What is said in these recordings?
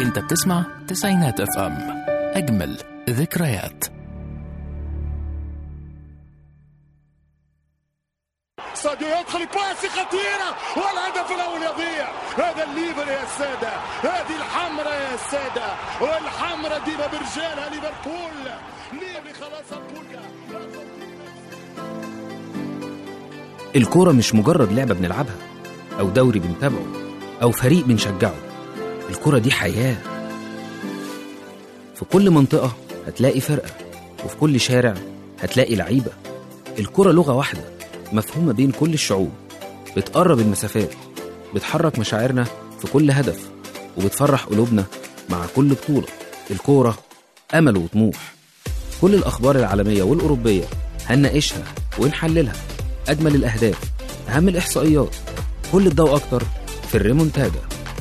انت بتسمع تسعينات اف ام اجمل ذكريات ساديو يدخل باسي خطيرة والهدف الأول يضيع هذا الليفر يا السادة هذه الحمرة يا السادة والحمرة ديما برجالها ليفربول ليفري خلاص بوليا الكورة مش مجرد لعبة بنلعبها أو دوري بنتابعه أو فريق بنشجعه الكورة دي حياة في كل منطقة هتلاقي فرقة وفي كل شارع هتلاقي لعيبة الكورة لغة واحدة مفهومة بين كل الشعوب بتقرب المسافات بتحرك مشاعرنا في كل هدف وبتفرح قلوبنا مع كل بطولة الكورة أمل وطموح كل الأخبار العالمية والأوروبية هنناقشها ونحللها أجمل الأهداف أهم الإحصائيات كل ده وأكتر في الريمونتادا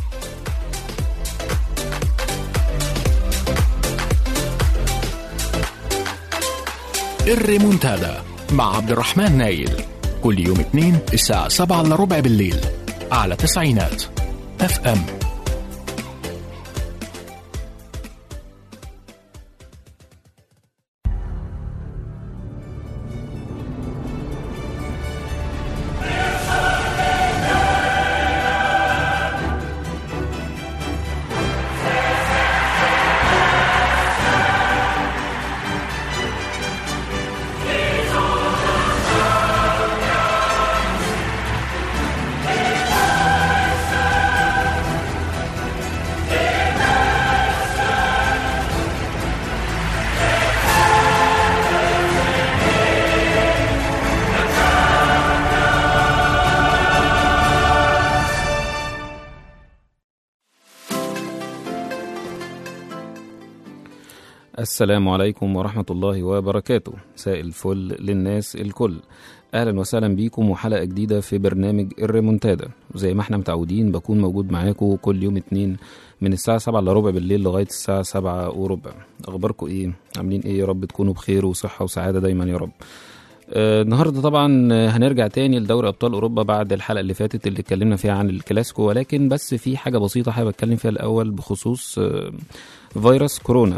الريمونتادا مع عبد الرحمن نايل كل يوم اثنين الساعة 7 الا ربع بالليل على تسعينات اف ام السلام عليكم ورحمة الله وبركاته مساء الفل للناس الكل أهلا وسهلا بيكم وحلقة جديدة في برنامج الريمونتادا وزي ما احنا متعودين بكون موجود معاكم كل يوم اتنين من الساعة سبعة إلا ربع بالليل لغاية الساعة سبعة وربع أخباركم إيه؟ عاملين إيه يا رب تكونوا بخير وصحة وسعادة دايما يا رب آه، النهارده طبعا آه، هنرجع تاني لدوري ابطال اوروبا بعد الحلقه اللي فاتت اللي اتكلمنا فيها عن الكلاسيكو ولكن بس في حاجه بسيطه حابب اتكلم فيها الاول بخصوص آه، فيروس كورونا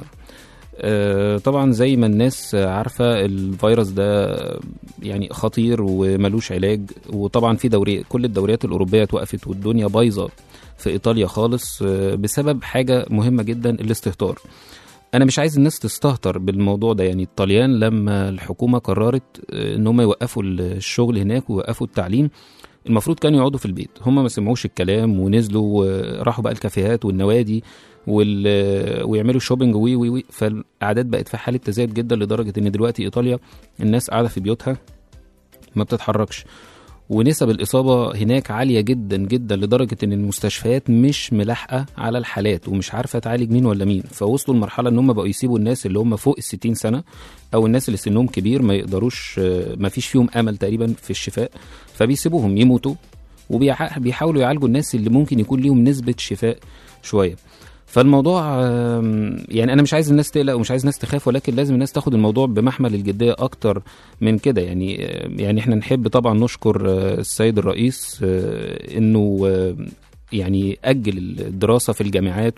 آه، طبعا زي ما الناس عارفه الفيروس ده يعني خطير وملوش علاج وطبعا في دوري كل الدوريات الاوروبيه اتوقفت والدنيا بايظه في ايطاليا خالص آه، بسبب حاجه مهمه جدا الاستهتار انا مش عايز الناس تستهتر بالموضوع ده يعني الطليان لما الحكومه قررت آه، ان هم يوقفوا الشغل هناك ويوقفوا التعليم المفروض كانوا يقعدوا في البيت هم ما سمعوش الكلام ونزلوا وراحوا بقى الكافيهات والنوادي وال... ويعملوا شوبينج وي وي وي فالاعداد بقت في حاله تزايد جدا لدرجه ان دلوقتي ايطاليا الناس قاعده في بيوتها ما بتتحركش ونسب الإصابة هناك عالية جدا جدا لدرجة إن المستشفيات مش ملاحقة على الحالات ومش عارفة تعالج مين ولا مين فوصلوا لمرحلة إن هم بقوا يسيبوا الناس اللي هم فوق الستين سنة أو الناس اللي سنهم كبير ما يقدروش ما فيش فيهم أمل تقريبا في الشفاء فبيسيبوهم يموتوا وبيحاولوا يعالجوا الناس اللي ممكن يكون ليهم نسبة شفاء شوية فالموضوع آم، يعني انا مش عايز الناس تقلق ومش عايز الناس تخاف ولكن لازم الناس تاخد الموضوع بمحمل الجديه اكتر من كده يعني آه، يعني احنا نحب طبعا نشكر آه، السيد الرئيس آه، انه آه، يعني اجل الدراسه في الجامعات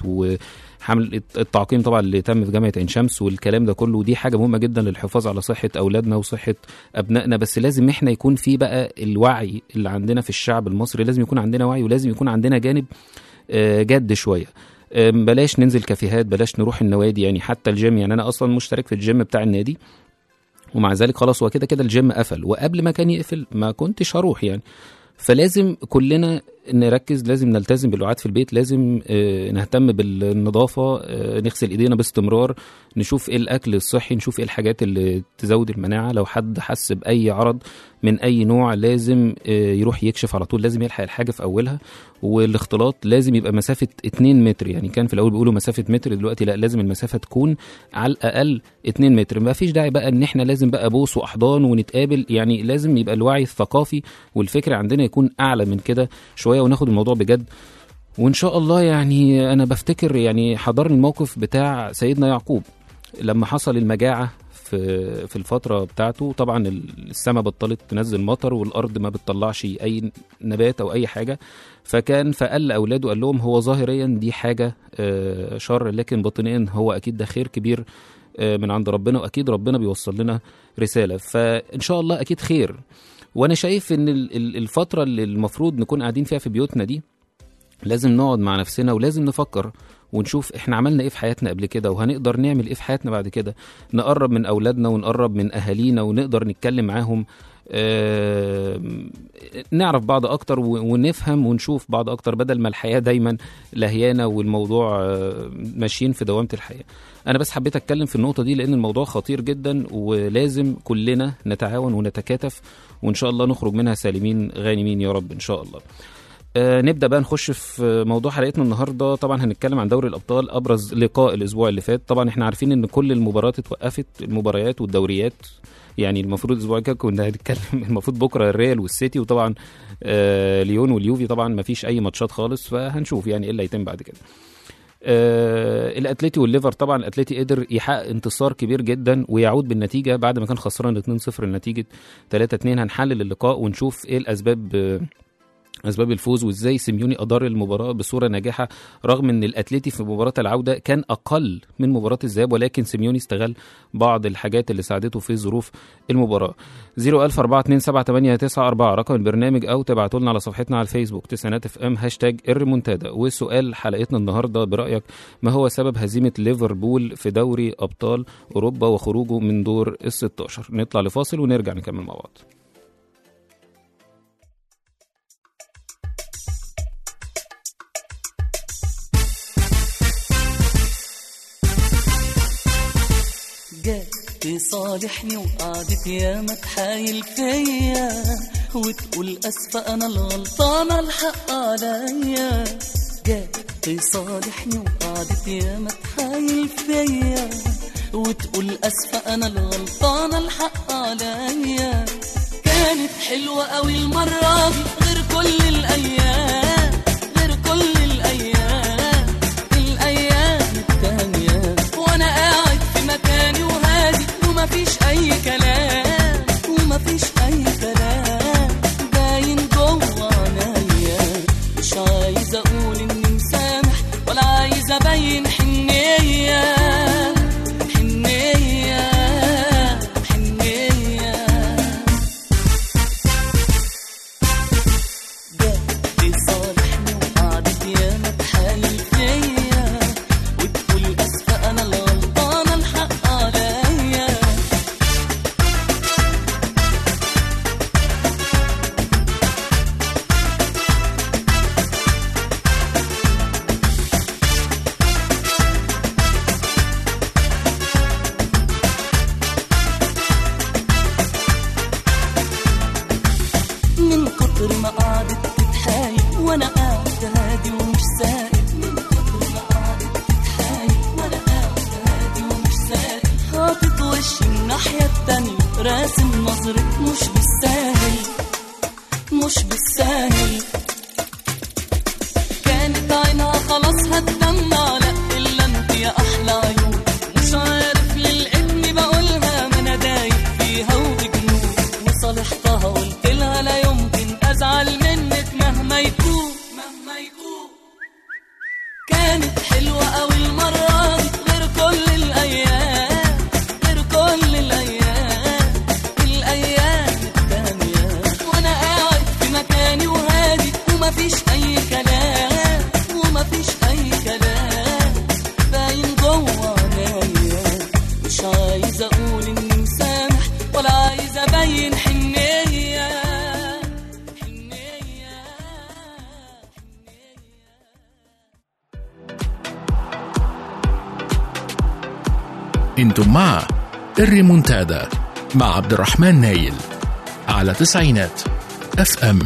وحمل التعقيم طبعا اللي تم في جامعه عين شمس والكلام ده كله ودي حاجه مهمه جدا للحفاظ على صحه اولادنا وصحه ابنائنا بس لازم احنا يكون في بقى الوعي اللي عندنا في الشعب المصري لازم يكون عندنا وعي ولازم يكون عندنا جانب آه، جد شويه أم، بلاش ننزل كافيهات بلاش نروح النوادي يعني حتى الجيم يعني انا اصلا مشترك في الجيم بتاع النادي ومع ذلك خلاص هو كده كده الجيم قفل وقبل ما كان يقفل ما كنتش هروح يعني فلازم كلنا نركز لازم نلتزم بالوعاد في البيت لازم آه، نهتم بالنظافة آه، نغسل ايدينا باستمرار نشوف ايه الاكل الصحي نشوف ايه الحاجات اللي تزود المناعة لو حد حس باي عرض من اي نوع لازم آه، يروح يكشف على طول لازم يلحق الحاجة في اولها والاختلاط لازم يبقى مسافة 2 متر يعني كان في الاول بيقولوا مسافة متر دلوقتي لا لازم المسافة تكون على الاقل 2 متر ما فيش داعي بقى ان احنا لازم بقى بوس واحضان ونتقابل يعني لازم يبقى الوعي الثقافي والفكر عندنا يكون اعلى من كده شوية وناخد الموضوع بجد وان شاء الله يعني انا بفتكر يعني حضرني الموقف بتاع سيدنا يعقوب لما حصل المجاعة في في الفتره بتاعته طبعا السماء بطلت تنزل مطر والارض ما بتطلعش اي نبات او اي حاجه فكان فقال لاولاده قال لهم هو ظاهريا دي حاجه آه، شر لكن باطنيا هو اكيد ده خير كبير آه، من عند ربنا واكيد ربنا بيوصل لنا رساله فان شاء الله اكيد خير وانا شايف ان ال- ال- الفتره اللي المفروض نكون قاعدين فيها في بيوتنا دي لازم نقعد مع نفسنا ولازم نفكر ونشوف احنا عملنا ايه في حياتنا قبل كده وهنقدر نعمل ايه في حياتنا بعد كده نقرب من اولادنا ونقرب من اهالينا ونقدر نتكلم معاهم آه، نعرف بعض اكتر و- ونفهم ونشوف بعض اكتر بدل ما الحياه دايما لهيانه والموضوع آه، ماشيين في دوامه الحياه انا بس حبيت اتكلم في النقطه دي لان الموضوع خطير جدا ولازم كلنا نتعاون ونتكاتف وان شاء الله نخرج منها سالمين غانمين يا رب ان شاء الله آه نبدا بقى نخش في موضوع حلقتنا النهارده طبعا هنتكلم عن دوري الابطال ابرز لقاء الاسبوع اللي فات طبعا احنا عارفين ان كل المباريات اتوقفت المباريات والدوريات يعني المفروض الاسبوع الجاي كنا هنتكلم المفروض بكره الريال والسيتي وطبعا آه ليون واليوفي طبعا ما فيش اي ماتشات خالص فهنشوف يعني ايه اللي هيتم بعد كده آه الاتليتي والليفر طبعا الاتليتي قدر يحقق انتصار كبير جدا ويعود بالنتيجه بعد ما كان خسران 2-0 النتيجه 3-2 هنحلل اللقاء ونشوف ايه الاسباب آه اسباب الفوز وازاي سيميوني ادار المباراه بصوره ناجحه رغم ان الاتليتي في مباراه العوده كان اقل من مباراه الذهاب ولكن سيميوني استغل بعض الحاجات اللي ساعدته في ظروف المباراه 010427889 رقم البرنامج او تبعتوا لنا على صفحتنا على الفيسبوك تسعينات اف ام هاشتاج الريمونتادا وسؤال حلقتنا النهارده برايك ما هو سبب هزيمه ليفربول في دوري ابطال اوروبا وخروجه من دور ال 16 نطلع لفاصل ونرجع نكمل مع بعض جات تصالحني وقعدت ياما تحايل فيا وتقول اسفة انا الغلطانة الحق عليا جات تصالحني وقعدت ياما تحايل فيا وتقول اسفة انا الغلطانة الحق عليا كانت حلوة قوي المرة دي غير كل الايام غير كل الايام الايام التانية وانا قاعد في مكاني وهادي ومفيش اي كلام ومفيش اي كلام باين جوه عينيا مش عايز اقول اني مسامح ولا عايز ابين حنية حنية حنية جت صالحني وقعدت ياما تحايل فيا وتقول اسفة انا الغلطانة الحق عليا من كتر ما قعدت تتحايل وانا قاعد هادي ومش سائل من كتر ما قعدت تتحايل وانا قاعد هادي ومش سائل حاطط وشي الناحية التانية راسم نظرة مش بالساهل مش بالساهل كانت عينها خلاص هتدمع لا الا انت يا احلى عيون مش عارف للعلم بقولها ما انا دايب فيها وبجنون وصالحتها قلت لها لا يمكن ازعل منك مهما يكون مهما يكون كانت حلوة قوي المرة دي غير كل الأيام غير كل الأيام الأيام التانية وأنا قاعد في مكاني وهادي ومفيش أي كلام ومفيش أي كلام باين جوه عينيا مش عايز أقول إني مسامح ولا عايز أبين حنية حنية انتم مع الريمونتادا مع عبد الرحمن نايل على تسعينات اف ام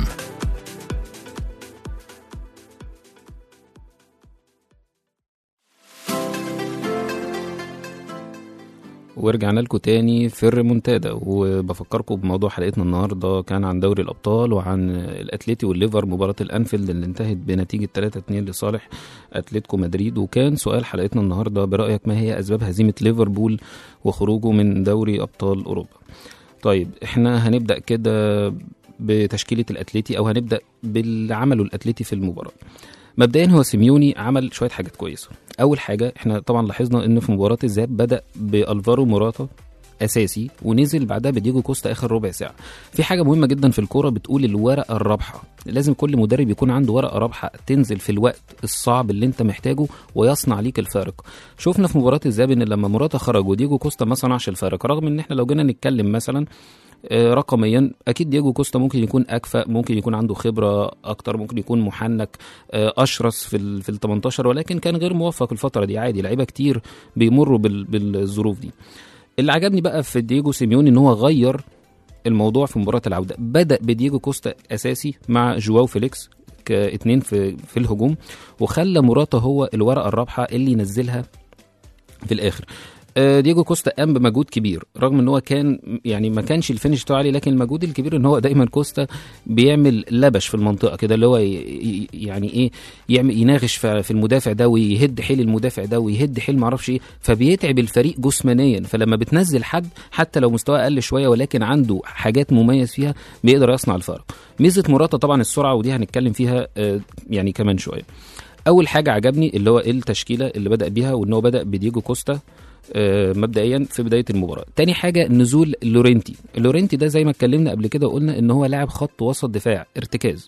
ورجعنا لكم تاني في الريمونتادا وبفكركم بموضوع حلقتنا النهارده كان عن دوري الابطال وعن الاتليتي والليفر مباراه الانفيلد اللي انتهت بنتيجه 3-2 لصالح اتلتيكو مدريد وكان سؤال حلقتنا النهارده برايك ما هي اسباب هزيمه ليفربول وخروجه من دوري ابطال اوروبا طيب احنا هنبدا كده بتشكيله الاتليتي او هنبدا باللي عمله الاتليتي في المباراه مبدئيا هو سيميوني عمل شويه حاجات كويسه اول حاجه احنا طبعا لاحظنا ان في مباراه الذهاب بدا بالفارو موراتا اساسي ونزل بعدها بديجو كوستا اخر ربع ساعه في حاجه مهمه جدا في الكوره بتقول الورقه الرابحه لازم كل مدرب يكون عنده ورقه رابحه تنزل في الوقت الصعب اللي انت محتاجه ويصنع ليك الفارق شفنا في مباراه الذهاب ان لما موراتا خرج وديجو كوستا ما صنعش الفارق رغم ان احنا لو جينا نتكلم مثلا آه، رقميا اكيد دييجو كوستا ممكن يكون اكفأ ممكن يكون عنده خبره اكتر ممكن يكون محنك آه، اشرس في ال في ال 18 ولكن كان غير موفق الفتره دي عادي لعيبه كتير بيمروا بال بالظروف دي اللي عجبني بقى في دييجو سيميوني ان هو غير الموضوع في مباراه العوده بدا بدييجو كوستا اساسي مع جواو فيليكس كاتنين في في الهجوم وخلى موراتا هو الورقه الرابحه اللي ينزلها في الاخر آه، دييجو كوستا قام بمجهود كبير رغم ان هو كان يعني ما كانش الفينش بتاعه عالي لكن المجهود الكبير ان هو دايما كوستا بيعمل لبش في المنطقه كده اللي هو ي- ي- يعني ايه يعمل يناغش في في المدافع ده ويهد حيل المدافع ده ويهد حيل ما اعرفش ايه فبيتعب الفريق جسمانيا فلما بتنزل حد حتى لو مستواه اقل شويه ولكن عنده حاجات مميز فيها بيقدر يصنع الفرق ميزه موراتا طبعا السرعه ودي هنتكلم فيها آه، يعني كمان شويه اول حاجه عجبني اللي هو التشكيله اللي بدا بيها وان هو بدا بديجو كوستا آه، مبدئيا في بدايه المباراه تاني حاجه نزول لورينتي لورينتي ده زي ما اتكلمنا قبل كده وقلنا ان هو لاعب خط وسط دفاع ارتكاز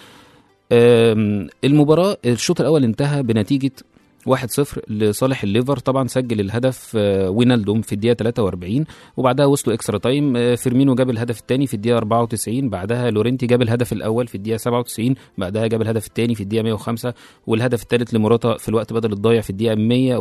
آم، المباراه الشوط الاول انتهى بنتيجه 1-0 لصالح الليفر طبعا سجل الهدف آه، وينالدوم في الدقيقه 43 وبعدها وصلوا اكسترا تايم آه، فيرمينو جاب الهدف الثاني في الدقيقه 94 بعدها لورينتي جاب الهدف الاول في الدقيقه 97 بعدها جاب الهدف الثاني في الدقيقه 105 والهدف الثالث لموراتا في الوقت بدل الضايع في الدقيقه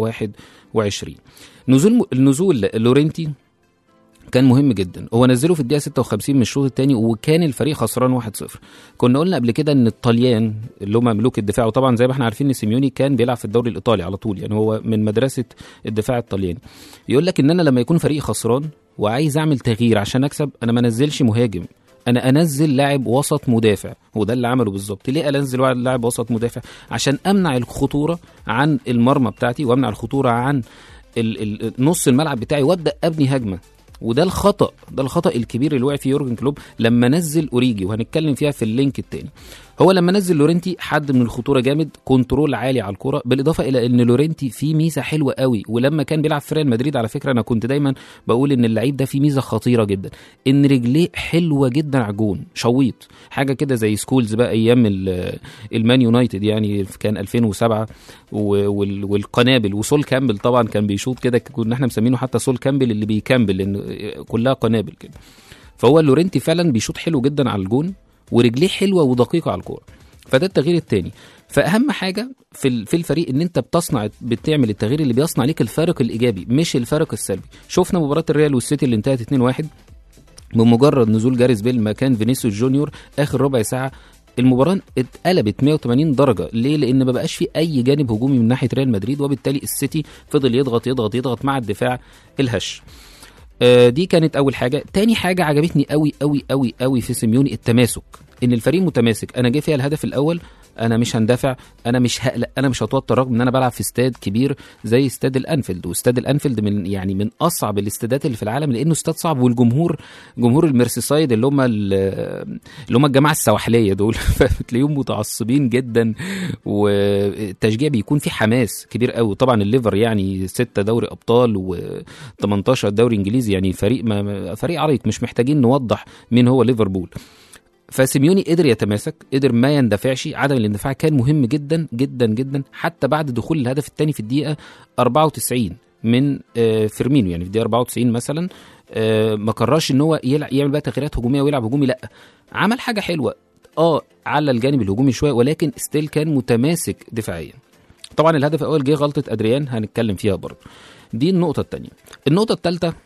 121 نزول النزول لورينتي كان مهم جدا هو نزله في الدقيقه 56 من الشوط الثاني وكان الفريق خسران 1-0 كنا قلنا قبل كده ان الطليان اللي هم ملوك الدفاع وطبعا زي ما احنا عارفين ان سيميوني كان بيلعب في الدوري الايطالي على طول يعني هو من مدرسه الدفاع الطلياني يقول لك ان انا لما يكون فريق خسران وعايز اعمل تغيير عشان اكسب انا ما انزلش مهاجم انا انزل لاعب وسط مدافع هو ده اللي عمله بالظبط ليه انزل لاعب وسط مدافع عشان امنع الخطوره عن المرمى بتاعتي وامنع الخطوره عن ال- ال- نص الملعب بتاعي وابدا ابني هجمه وده الخطا ده الخطا الكبير اللي وقع فيه يورجن كلوب لما نزل اوريجي وهنتكلم فيها في اللينك التاني هو لما نزل لورينتي حد من الخطوره جامد كنترول عالي على الكوره بالاضافه الى ان لورينتي فيه ميزه حلوه قوي ولما كان بيلعب في ريال مدريد على فكره انا كنت دايما بقول ان اللعيب ده فيه ميزه خطيره جدا ان رجليه حلوه جدا على الجون شويط حاجه كده زي سكولز بقى ايام ال- المان يونايتد يعني كان 2007 و- وال- والقنابل وسول كامبل طبعا كان بيشوط كده كنا احنا مسمينه حتى سول كامبل اللي بيكمبل لان كلها قنابل كده فهو لورينتي فعلا بيشوط حلو جدا على الجون ورجليه حلوه ودقيقه على الكوره فده التغيير الثاني فاهم حاجه في ال- في الفريق ان انت بتصنع بتعمل التغيير اللي بيصنع ليك الفارق الايجابي مش الفارق السلبي شفنا مباراه الريال والسيتي اللي انتهت 2-1 بمجرد نزول جاريس بيل مكان فينيسيوس جونيور اخر ربع ساعه المباراة اتقلبت 180 درجة ليه؟ لأن ما بقاش في أي جانب هجومي من ناحية ريال مدريد وبالتالي السيتي فضل يضغط يضغط يضغط مع الدفاع الهش. آه، دي كانت اول حاجه تاني حاجه عجبتني قوي قوي قوي قوي في سيميوني التماسك ان الفريق متماسك انا جاي فيها الهدف الاول انا مش هندفع انا مش هقلق انا مش هتوتر رغم ان انا بلعب في استاد كبير زي استاد الانفيلد واستاد الانفيلد من يعني من اصعب الاستادات اللي في العالم لانه استاد صعب والجمهور جمهور الميرسيسايد اللي هم ال- اللي هم الجماعه السواحليه دول فتلاقيهم متعصبين جدا والتشجيع بيكون فيه حماس كبير قوي طبعا الليفر يعني ستة دوري ابطال و18 دوري انجليزي يعني فريق ما- ما فريق عريق مش محتاجين نوضح مين هو ليفربول فسيميوني قدر يتماسك قدر ما يندفعش عدم الاندفاع كان مهم جدا جدا جدا حتى بعد دخول الهدف الثاني في الدقيقه 94 من آه، فيرمينو يعني في الدقيقه 94 مثلا آه، ما قررش ان هو يلعب يعمل بقى تغييرات هجوميه ويلعب هجومي لا عمل حاجه حلوه اه على الجانب الهجومي شويه ولكن ستيل كان متماسك دفاعيا طبعا الهدف الاول جه غلطه ادريان هنتكلم فيها برضه دي النقطه الثانيه النقطه الثالثه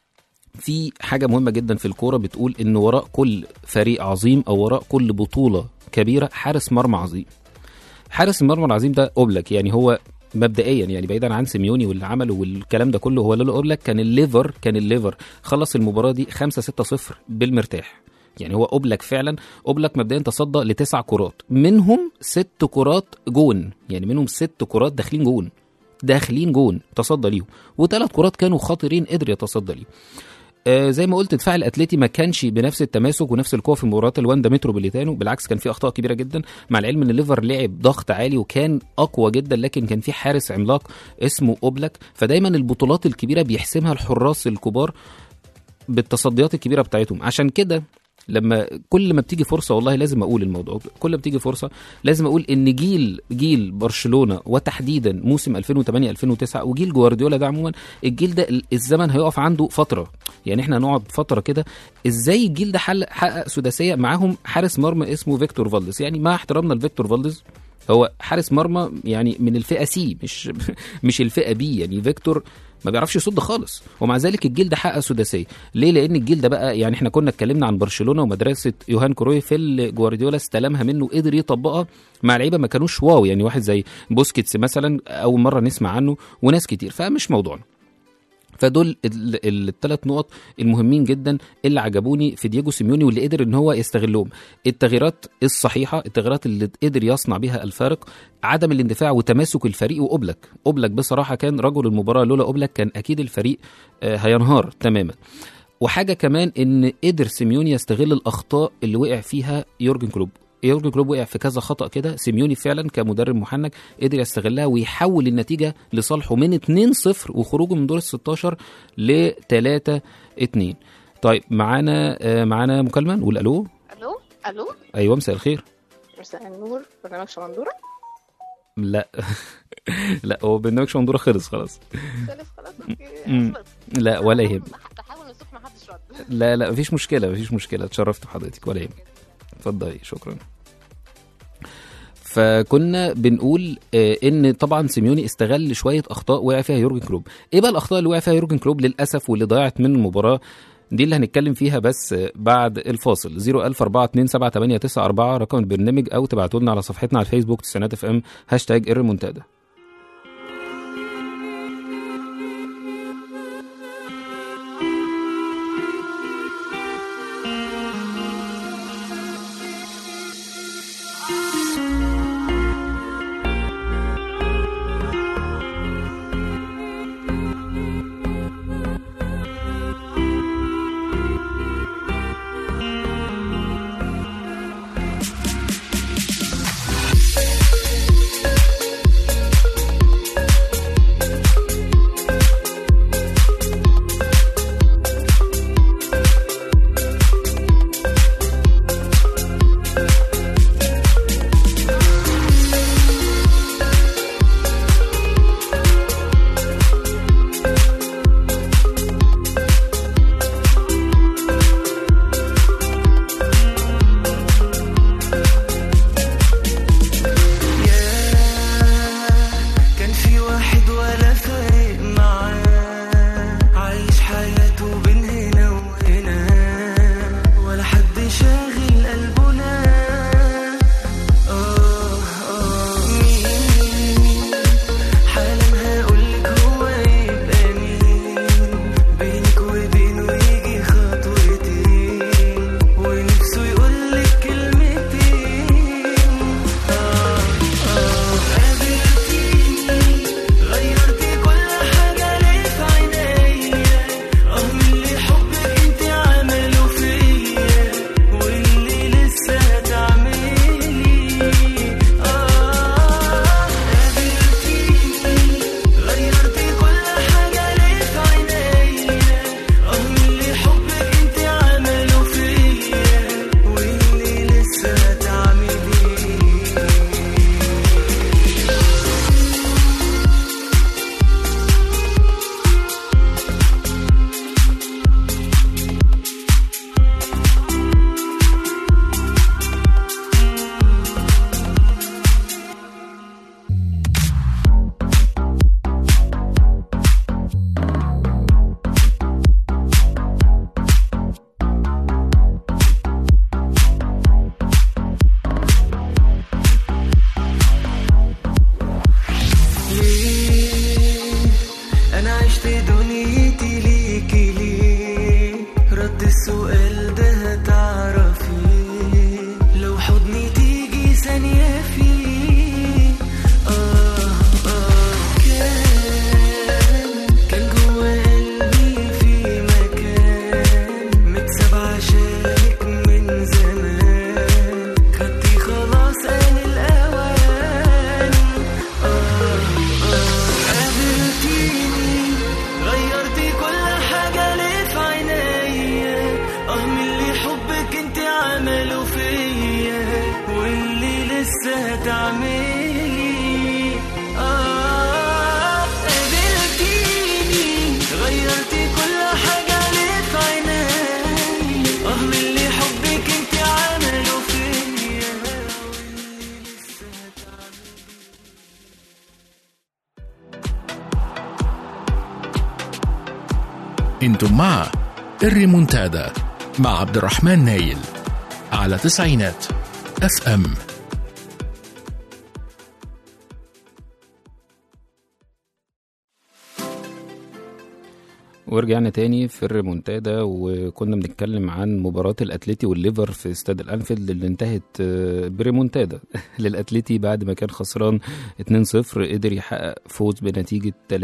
في حاجه مهمه جدا في الكوره بتقول ان وراء كل فريق عظيم او وراء كل بطوله كبيره حارس مرمى عظيم حارس المرمى العظيم ده اوبلك يعني هو مبدئيا يعني بعيدا عن سيميوني واللي عمله والكلام ده كله هو اللي اقول لك كان الليفر كان الليفر خلص المباراه دي 5 6 0 بالمرتاح يعني هو اوبلاك فعلا اوبلاك مبدئيا تصدى لتسع كرات منهم ست كرات جون يعني منهم ست كرات داخلين جون داخلين جون تصدى ليهم وثلاث كرات كانوا خطيرين قدر يتصدى ليهم آه زي ما قلت دفاع الاتليتي ما كانش بنفس التماسك ونفس القوه في مباراه الواندا متروبوليتانو بالعكس كان في اخطاء كبيره جدا مع العلم ان الليفر لعب ضغط عالي وكان اقوى جدا لكن كان في حارس عملاق اسمه اوبلاك فدايما البطولات الكبيره بيحسمها الحراس الكبار بالتصديات الكبيره بتاعتهم عشان كده لما كل ما بتيجي فرصه والله لازم اقول الموضوع كل ما بتيجي فرصه لازم اقول ان جيل جيل برشلونه وتحديدا موسم 2008 2009 وجيل جوارديولا ده عموما الجيل ده الزمن هيقف عنده فتره يعني احنا هنقعد فتره كده ازاي الجيل ده حل حقق سداسيه معاهم حارس مرمى اسمه فيكتور فالديز يعني مع احترامنا لفيكتور فالديز هو حارس مرمى يعني من الفئه سي مش مش الفئه بي يعني فيكتور ما بيعرفش يصد خالص ومع ذلك الجيل ده حقق سداسيه ليه لان الجيل ده بقى يعني احنا كنا اتكلمنا عن برشلونه ومدرسه يوهان كرويف اللي جوارديولا استلمها منه وقدر يطبقها مع لعيبه ما كانوش واو يعني واحد زي بوسكيتس مثلا اول مره نسمع عنه وناس كتير فمش موضوعنا فدول الثلاث نقط المهمين جدا اللي عجبوني في دييجو سيميوني واللي قدر ان هو يستغلهم التغييرات الصحيحه التغييرات اللي قدر يصنع بها الفارق عدم الاندفاع وتماسك الفريق واوبلك اوبلك بصراحه كان رجل المباراه لولا اوبلك كان اكيد الفريق هينهار تماما وحاجه كمان ان قدر سيميوني يستغل الاخطاء اللي وقع فيها يورجن كلوب يورجن كلوب وقع في كذا خطا كده سيميوني فعلا كمدرب محنك قدر يستغلها ويحول النتيجه لصالحه من 2-0 وخروجه من دور ال 16 ل 3-2 طيب معانا آه معانا مكالمه نقول الو الو الو ايوه مساء الخير مساء النور برنامج شمندوره لا لا هو برنامج شمندوره خلص خلاص خلص خلاص اوكي مم. خلص. لا ولا يهم تحاول نشوف ما حدش رد لا لا مفيش مشكله مفيش مشكله اتشرفت بحضرتك ولا يهمك اتفضلي شكرا فكنا بنقول آه، ان طبعا سيميوني استغل شويه اخطاء وقع فيها يورجن كلوب ايه بقى الاخطاء اللي وقع فيها يورجن كلوب للاسف واللي ضيعت من المباراه دي اللي هنتكلم فيها بس آه، بعد الفاصل 004278994 رقم البرنامج او تبعتوا لنا على صفحتنا على الفيسبوك تسعينات اف ام هاشتاج الريمونتادا السؤال ده هتعرفي لو حضني تيجي ثانية فيه آه آه كان كان جوا قلبي في مكان متساب عشانك من زمان خدتي خلاص آن الأوان قابلتيني غيرتي كل حاجة ليه في عينيا اه من اللي حبك انت عمله فيا واللي لسه هتعملي اه قابلتيني غيرتي كل حاجة ليه في عينيا اه من اللي حبك انت عمله فيا واللي لسه هتعملي انتم مع الريمونتادا مع عبد الرحمن نايل على تسعينات اف ام ورجعنا تاني في الريمونتادا وكنا بنتكلم عن مباراة الأتليتي والليفر في استاد الأنفيلد اللي انتهت آه، بريمونتادا للأتليتي بعد ما كان خسران 2-0 قدر يحقق فوز بنتيجة 3-2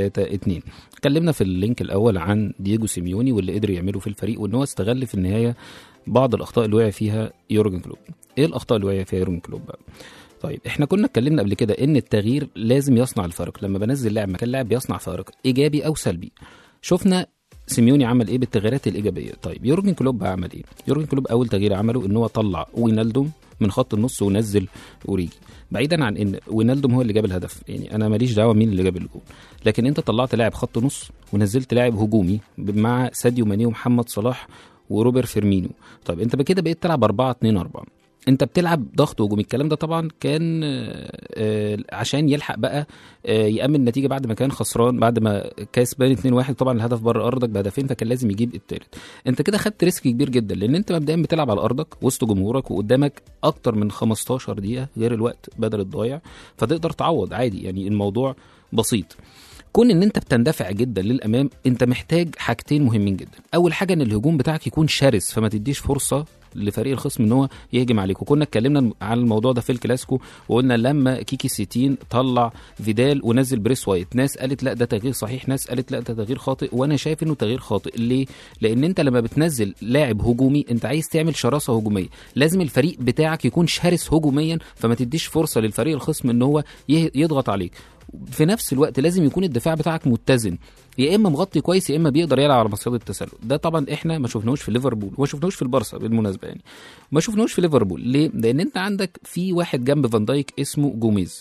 اتكلمنا في اللينك الأول عن دييجو سيميوني واللي قدر يعمله في الفريق وإن هو استغل في النهاية بعض الأخطاء اللي وقع فيها يورجن كلوب إيه الأخطاء اللي وقع فيها يورجن كلوب بقى؟ طيب احنا كنا اتكلمنا قبل كده ان التغيير لازم يصنع الفارق لما بنزل لاعب مكان لاعب بيصنع فارق ايجابي او سلبي شفنا سيميوني عمل ايه بالتغييرات الايجابيه طيب يورجن كلوب عمل ايه يورجن كلوب اول تغيير عمله ان هو طلع وينالدوم من خط النص ونزل اوريجي بعيدا عن ان وينالدوم هو اللي جاب الهدف يعني انا ماليش دعوه مين اللي جاب الجول لكن انت طلعت لاعب خط نص ونزلت لاعب هجومي مع ساديو ماني ومحمد صلاح وروبر فيرمينو طيب انت بكده بقيت تلعب 4 2 4 انت بتلعب ضغط هجومي الكلام ده طبعا كان آه، آه، عشان يلحق بقى آه، يامن النتيجه بعد ما كان خسران بعد ما كسبان 2-1 طبعا الهدف بره ارضك بهدفين فكان لازم يجيب التالت انت كده خدت ريسك كبير جدا لان انت مبدئيا بتلعب على ارضك وسط جمهورك وقدامك اكتر من 15 دقيقه غير الوقت بدل الضايع فتقدر تعوض عادي يعني الموضوع بسيط كون ان انت بتندفع جدا للامام انت محتاج حاجتين مهمين جدا اول حاجه ان الهجوم بتاعك يكون شرس فما تديش فرصه لفريق الخصم ان هو يهجم عليك وكنا اتكلمنا عن الموضوع ده في الكلاسيكو وقلنا لما كيكي سيتين طلع فيدال ونزل بريس وايت ناس قالت لا ده تغيير صحيح ناس قالت لا ده تغيير خاطئ وانا شايف انه تغيير خاطئ ليه لان انت لما بتنزل لاعب هجومي انت عايز تعمل شراسه هجوميه لازم الفريق بتاعك يكون شرس هجوميا فما تديش فرصه للفريق الخصم ان هو يه- يضغط عليك في نفس الوقت لازم يكون الدفاع بتاعك متزن يا اما مغطي كويس يا اما بيقدر يلعب على مصيدة التسلل ده طبعا احنا ما شفناهوش في ليفربول وما شفناهوش في البارسا بالمناسبه يعني ما شفناهوش في ليفربول ليه لان انت عندك في واحد جنب فان دايك اسمه جوميز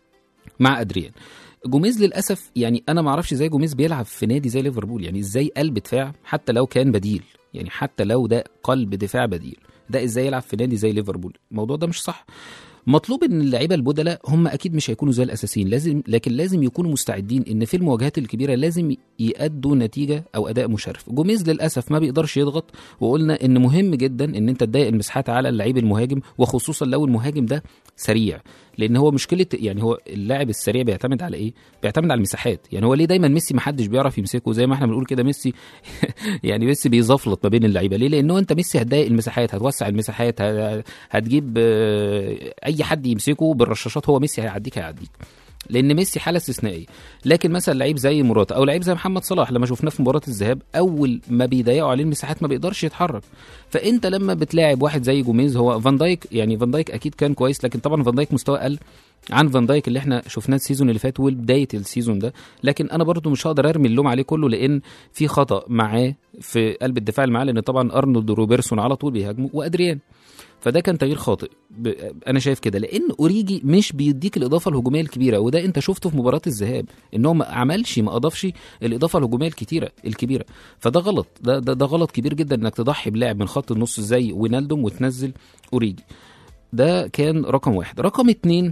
مع ادريان جوميز للاسف يعني انا ما اعرفش ازاي جوميز بيلعب في نادي زي ليفربول يعني ازاي قلب دفاع حتى لو كان بديل يعني حتى لو ده قلب دفاع بديل ده ازاي يلعب في نادي زي ليفربول الموضوع ده مش صح مطلوب ان اللعيبه البدلاء هم اكيد مش هيكونوا زي الاساسيين لازم لكن لازم يكونوا مستعدين ان في المواجهات الكبيره لازم يأدوا نتيجه او اداء مشرف جوميز للاسف ما بيقدرش يضغط وقلنا ان مهم جدا ان انت تضايق المساحات على اللعيب المهاجم وخصوصا لو المهاجم ده سريع لان هو مشكله يعني هو اللاعب السريع بيعتمد على ايه بيعتمد على المساحات يعني هو ليه دايما ميسي ما حدش بيعرف يمسكه زي ما احنا بنقول كده ميسي يعني ميسي بيزفلط ما بين اللعيبه ليه لانه انت ميسي هتضايق المساحات هتوسع المساحات ه- هتجيب آه، اي حد يمسكه بالرشاشات هو ميسي هيعديك هيعديك لان ميسي حاله استثنائيه لكن مثلا لعيب زي موراتا او لعيب زي محمد صلاح لما شفناه في مباراه الذهاب اول ما بيضيقوا عليه المساحات ما بيقدرش يتحرك فانت لما بتلاعب واحد زي جوميز هو فان دايك يعني فان دايك اكيد كان كويس لكن طبعا فان دايك مستواه قل عن فان دايك اللي احنا شفناه السيزون اللي فات وبدايه السيزون ده لكن انا برضو مش هقدر ارمي اللوم عليه كله لان في خطا معاه في قلب الدفاع اللي معاه لان طبعا ارنولد وروبرسون على طول بيهاجموا وادريان فده كان تغيير خاطئ ب... انا شايف كده لان اوريجي مش بيديك الاضافه الهجوميه الكبيره وده انت شفته في مباراه الذهاب ان هو ما عملش ما اضافش الاضافه الهجوميه الكتيره الكبيره فده غلط ده, ده ده غلط كبير جدا انك تضحي بلاعب من خط النص زي وينالدوم وتنزل اوريجي ده كان رقم واحد رقم اتنين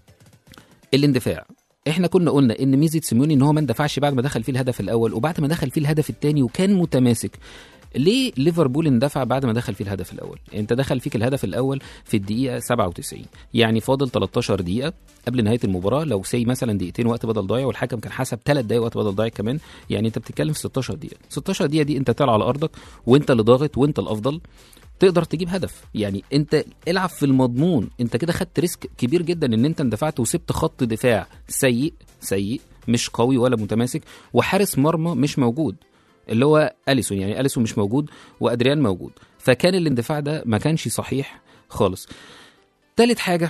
الاندفاع احنا كنا قلنا ان ميزه سيميوني ان هو ما اندفعش بعد ما دخل فيه الهدف الاول وبعد ما دخل فيه الهدف الثاني وكان متماسك ليه ليفربول اندفع بعد ما دخل فيه الهدف الاول انت دخل فيك الهدف الاول في الدقيقه 97 يعني فاضل 13 دقيقه قبل نهايه المباراه لو سي مثلا دقيقتين وقت بدل ضايع والحكم كان حسب 3 دقايق وقت بدل ضايع كمان يعني انت بتتكلم في 16 دقيقه 16 دقيقه دي انت طالع على ارضك وانت اللي ضاغط وانت الافضل تقدر تجيب هدف يعني انت العب في المضمون انت كده خدت ريسك كبير جدا ان انت اندفعت وسبت خط دفاع سيء سيء مش قوي ولا متماسك وحارس مرمى مش موجود اللي هو اليسون يعني اليسون مش موجود وادريان موجود فكان الاندفاع ده ما كانش صحيح خالص تالت حاجه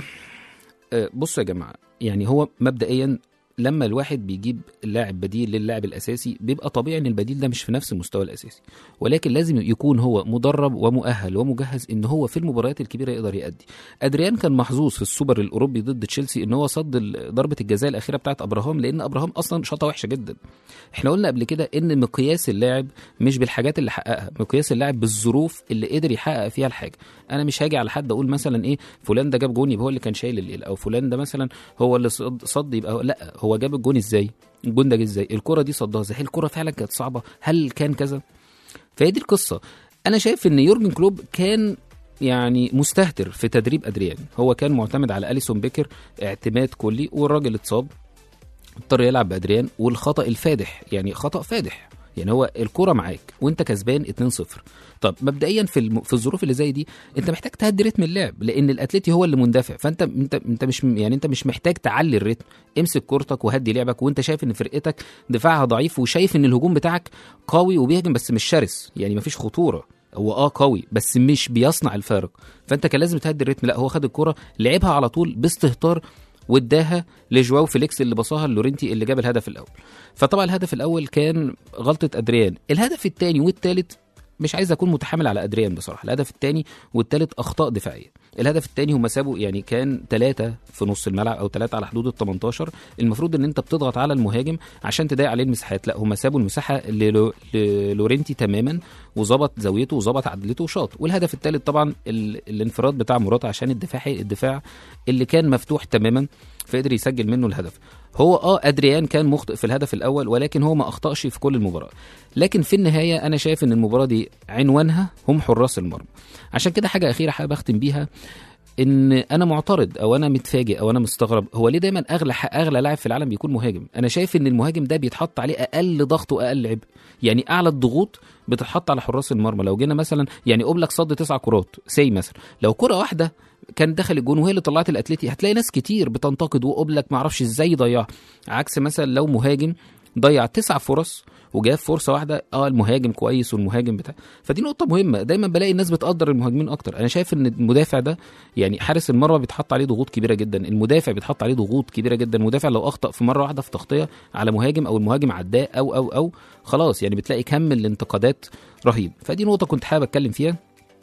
آه، بصوا يا جماعه يعني هو مبدئيا لما الواحد بيجيب لاعب بديل للاعب الاساسي بيبقى طبيعي ان البديل ده مش في نفس المستوى الاساسي ولكن لازم يكون هو مدرب ومؤهل ومجهز ان هو في المباريات الكبيره يقدر يأدي ادريان كان محظوظ في السوبر الاوروبي ضد تشيلسي ان هو صد ال- ضربه الجزاء الاخيره بتاعت ابراهام لان ابراهام اصلا شاطه وحشه جدا احنا قلنا قبل كده ان مقياس اللاعب مش بالحاجات اللي حققها مقياس اللاعب بالظروف اللي قدر يحقق فيها الحاجه انا مش هاجي على حد اقول مثلا ايه فلان ده جاب جون يبقى هو اللي كان شايل الليله او فلان ده مثلا هو اللي صد, صد يبقى هو لا هو جاب الجون ازاي الجون ده جه ازاي الكره دي صدها ازاي هل الكره فعلا كانت صعبه هل كان كذا فهي دي القصه انا شايف ان يورجن كلوب كان يعني مستهتر في تدريب ادريان هو كان معتمد على اليسون بيكر اعتماد كلي والراجل اتصاب اضطر يلعب بادريان والخطا الفادح يعني خطا فادح يعني هو الكرة معاك وانت كسبان 2-0 طب مبدئيا في الم... في الظروف اللي زي دي انت محتاج تهدي رتم اللعب لان الاتليتي هو اللي مندفع فانت انت انت مش يعني انت مش محتاج تعلي الريتم امسك كورتك وهدي لعبك وانت شايف ان فرقتك دفاعها ضعيف وشايف ان الهجوم بتاعك قوي وبيهجم بس مش شرس يعني مفيش خطوره هو اه قوي بس مش بيصنع الفارق فانت كان لازم تهدي الريتم لا هو خد الكرة لعبها على طول باستهتار واداها لجواو فيليكس اللي بصاها لورينتي اللي جاب الهدف الاول فطبعا الهدف الاول كان غلطه ادريان الهدف الثاني والثالث مش عايز اكون متحامل على ادريان بصراحه الهدف الثاني والثالث اخطاء دفاعيه الهدف الثاني هم سابوا يعني كان ثلاثة في نص الملعب او ثلاثة على حدود ال 18 المفروض ان انت بتضغط على المهاجم عشان تضايق عليه المساحات لا هم سابوا المساحه للو- للورينتي تماما وظبط زاويته وظبط عدلته وشاط والهدف الثالث طبعا ال... الانفراد بتاع مراتا عشان الدفاع الدفاع اللي كان مفتوح تماما فقدر يسجل منه الهدف هو اه ادريان كان مخطئ في الهدف الاول ولكن هو ما اخطاش في كل المباراه لكن في النهايه انا شايف ان المباراه دي عنوانها هم حراس المرمى عشان كده حاجه اخيره حابب اختم بيها ان انا معترض او انا متفاجئ او انا مستغرب هو ليه دايما اغلى اغلى لاعب في العالم بيكون مهاجم انا شايف ان المهاجم ده بيتحط عليه اقل ضغط واقل عبء يعني اعلى الضغوط بتتحط على حراس المرمى لو جينا مثلا يعني اوبلاك صد تسع كرات سي مثلا لو كره واحده كان دخل الجون وهي اللي طلعت الاتليتي هتلاقي ناس كتير بتنتقد واوبلاك معرفش ازاي ضيعها عكس مثلا لو مهاجم ضيع تسع فرص وجاب فرصه واحده اه المهاجم كويس والمهاجم بتاع فدي نقطه مهمه دايما بلاقي الناس بتقدر المهاجمين اكتر انا شايف ان المدافع ده يعني حارس المرمى بيتحط عليه ضغوط كبيره جدا المدافع بيتحط عليه ضغوط كبيره جدا المدافع لو اخطا في مره واحده في تغطيه على مهاجم او المهاجم عداه او او او خلاص يعني بتلاقي كم الانتقادات رهيب فدي نقطه كنت حابب اتكلم فيها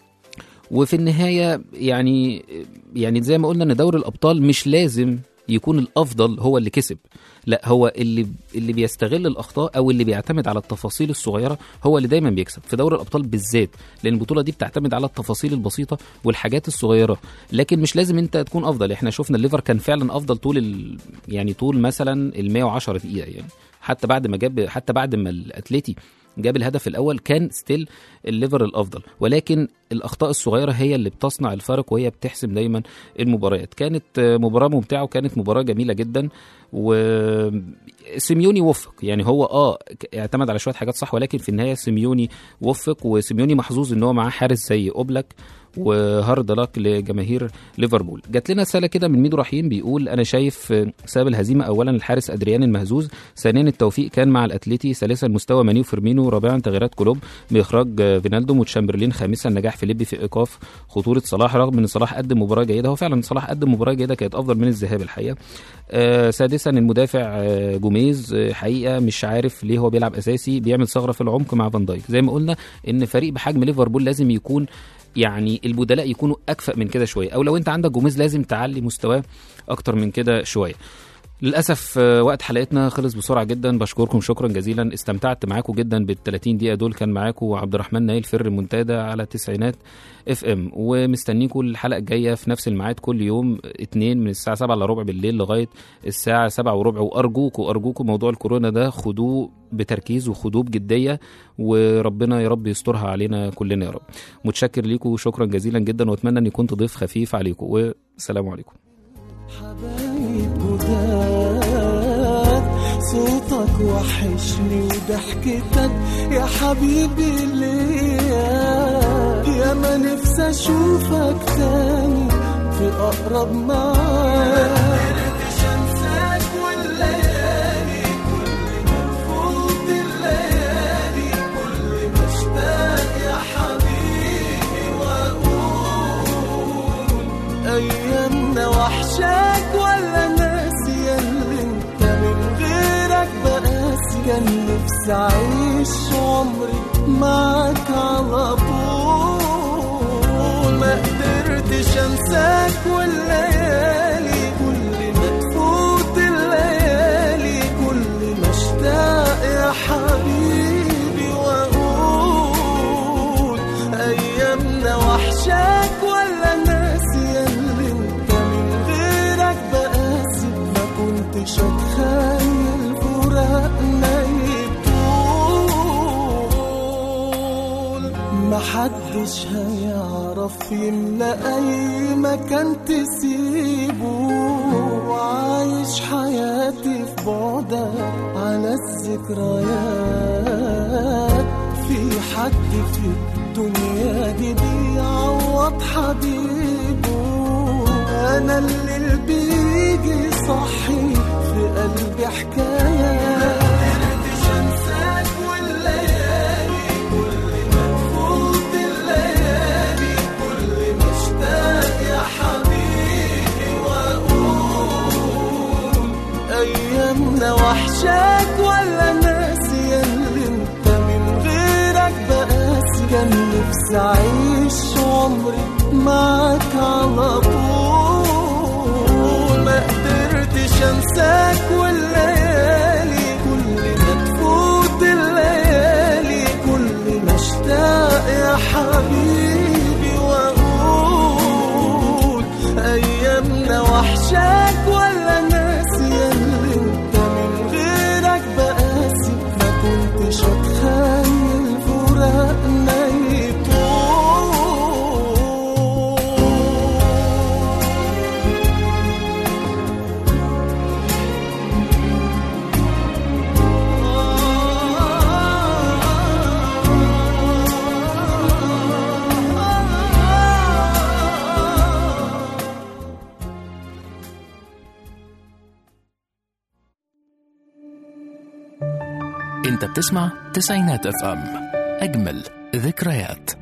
وفي النهايه يعني يعني زي ما قلنا ان دوري الابطال مش لازم يكون الافضل هو اللي كسب لا هو اللي اللي بيستغل الاخطاء او اللي بيعتمد على التفاصيل الصغيره هو اللي دايما بيكسب في دوري الابطال بالذات لان البطوله دي بتعتمد على التفاصيل البسيطه والحاجات الصغيره لكن مش لازم انت تكون افضل احنا شفنا الليفر كان فعلا افضل طول ال... يعني طول مثلا ال 110 دقيقه يعني حتى بعد ما جاب حتى بعد ما الاتليتي جاب الهدف الاول كان ستيل الليفر الافضل ولكن الاخطاء الصغيره هي اللي بتصنع الفرق وهي بتحسم دايما المباريات كانت مباراه ممتعه وكانت مباراه جميله جدا وسيميوني وفق يعني هو اه اعتمد على شويه حاجات صح ولكن في النهايه سيميوني وفق وسيميوني محظوظ ان هو معاه حارس زي اوبلاك وهارد لك لجماهير ليفربول جات لنا رساله كده من ميدو رحيم بيقول انا شايف سبب الهزيمه اولا الحارس ادريان المهزوز ثانيا التوفيق كان مع الاتليتي ثالثا مستوى ماني وفيرمينو رابعا تغييرات كلوب باخراج فينالدوم وتشامبرلين خامسا نجاح فيليبي في ايقاف خطوره صلاح رغم ان صلاح قدم مباراه جيده هو فعلا صلاح قدم مباراه جيده كانت افضل من الذهاب الحقيقه آه سادسا المدافع آه جوميز آه حقيقه مش عارف ليه هو بيلعب اساسي بيعمل ثغره في العمق مع فان دايك زي ما قلنا ان فريق بحجم ليفربول لازم يكون يعني البدلاء يكونوا اكفأ من كده شويه او لو انت عندك جوميز لازم تعلي مستواه اكتر من كده شويه للاسف آه، وقت حلقتنا خلص بسرعه جدا بشكركم شكرا جزيلا استمتعت معاكم جدا بال 30 دقيقه دول كان معاكم عبد الرحمن نايل في المنتدى على تسعينات اف ام ومستنيكم الحلقه الجايه في نفس الميعاد كل يوم اتنين من الساعه 7 الا ربع بالليل لغايه الساعه 7 وربع وارجوكم ارجوكم موضوع الكورونا ده خدوه بتركيز وخدوه بجديه وربنا يا رب يسترها علينا كلنا يا رب متشكر ليكم شكرا جزيلا جدا واتمنى ان كنت ضيف خفيف عليكم والسلام عليكم حبايب جداد صوتك وحشني وضحكتك يا حبيبي ليا يا ما نفسي اشوفك تاني في اقرب معاد ايامنا وحشاك ولا ناسي اللي انت من غيرك بقاسي كان نفسي اعيش عمري معاك على طول ما قدرتش انساك والليالي كل ما تفوت الليالي كل ما اشتاق يا حبيبي واقول ايامنا وحشاك ولا ناسي اللي انت من غيرك بقاسي ما كنتش اتخيل فراقنا يطول محدش هيعرف يملى اي مكان تسيبه وعايش حياتي في بعدك على الذكريات في حد في الدنيا دي بيعوض حبيبه انا اللي بيجي صحي في قلبي حكايات ايامنا وحشاك ولا ناسي اللي انت من غيرك بقاسي كان نفسي اعيش عمري معاك على طول ما قدرتش انساك والليالي كل ما تفوت الليالي كل ما اشتاق يا حبيبي واقول ايامنا وحشاك ولا ناسي اللي انت من غيرك بقاسي ما كنتش اتخيل فراقنا انت بتسمع تسعينات اف ام اجمل ذكريات